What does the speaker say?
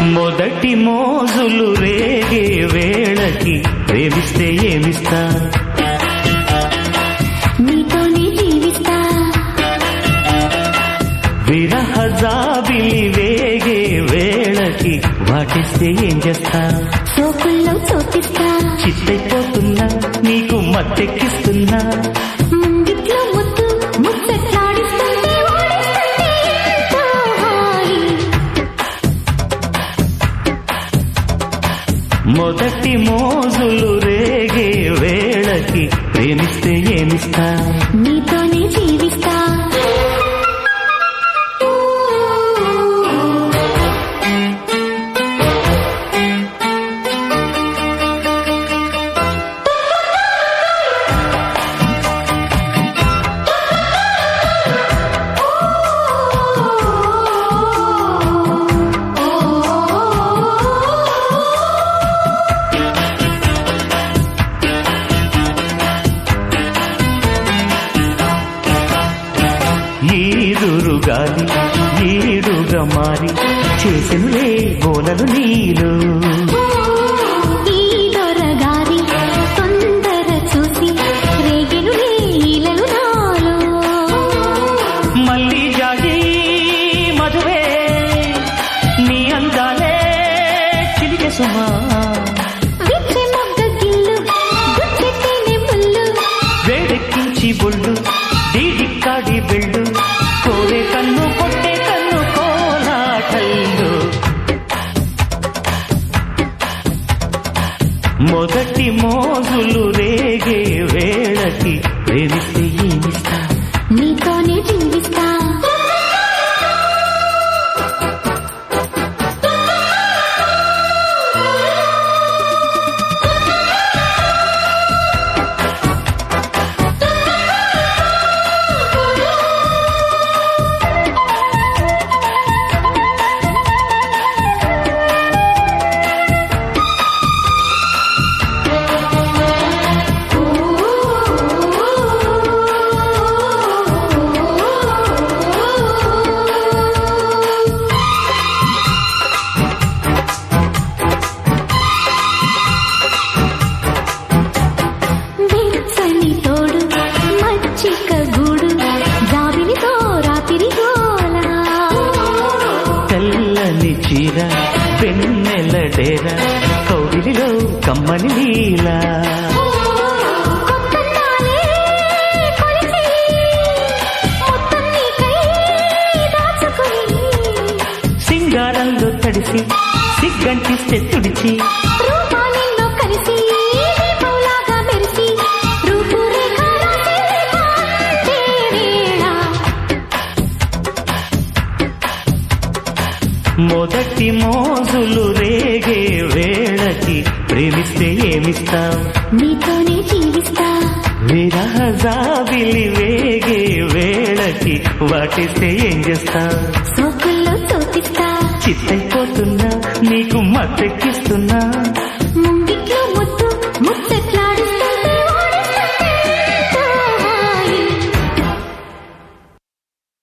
మొదటి మోజులు రేగే వేళకి ప్రేమిస్తే ఏమిస్తా నీతోనే జీవిస్తా విరహ జాబిలి వేగే వేళకి వాటిస్తే ఏం చేస్తా సోకుల్లో చోటిస్తా చిత్తైపోతున్నా నీకు మత్తెక్కిస్తున్నా ముంగిట్లో ముద్దు ముద్దట్లాడిస్తుంటే ఓడిస్తుంటే ఎంతో హాయి మొదటి మోజులు రేగే వేళకి ప్రేమిస్తే ఏమిస్తా నీతోనే జీవిస్తా ఈదురు గాలి ఈడుగా మారి చేసినులే గోలలు నీలు ఈ దొరగారి తొందర చూసి రేగెను లీలలు నాలో మళ్ళీ జాగి మధువే నీ అందాలే చిలికె సుమా విచ్చే మొగ్గ గిల్లు గుచ్చెట్టేనే ముల్లు వేడెక్కించి బొళ్ళు డీడిక్కాడి బెళ్ళు కోరే కన్ను కొట్టే కన్ను కోలాటల్లు మొదటి మోజులు రేగే వేళకి ప్రేమిస్తే ఏమిస్తా నీతోనే జీవిస్తా వెచ్చని తోడు మచ్చిక గూడు జాబిలితో రాత్రి గోల తెల్లని చీర పెన్నెల డేర కౌగిలిలో కమ్మని లీలా కొత్తనాలే కొలిచి మొత్తం నీకై దాచుకుని సింగారంలో తడిసి సిగ్గంటిస్తే తుడిచి రూపాలెన్నో కలిసి దీపంలాగా మెరిసి రూపురేఖ రాసే కాంతే వేళ మొదటి మోజులు రేగే వేళకి ప్రేమిస్తే ఏమిస్తావు నీతోనే జీవిస్తా విరహ జాబిలి వేగే వేళకి వాటిస్తే ఏం చేస్తావు సోకుల్లో తోపిస్తా చిత్తైపోతున్నా నీకు మత్తెక్కిస్తున్నా ముంగిట్లో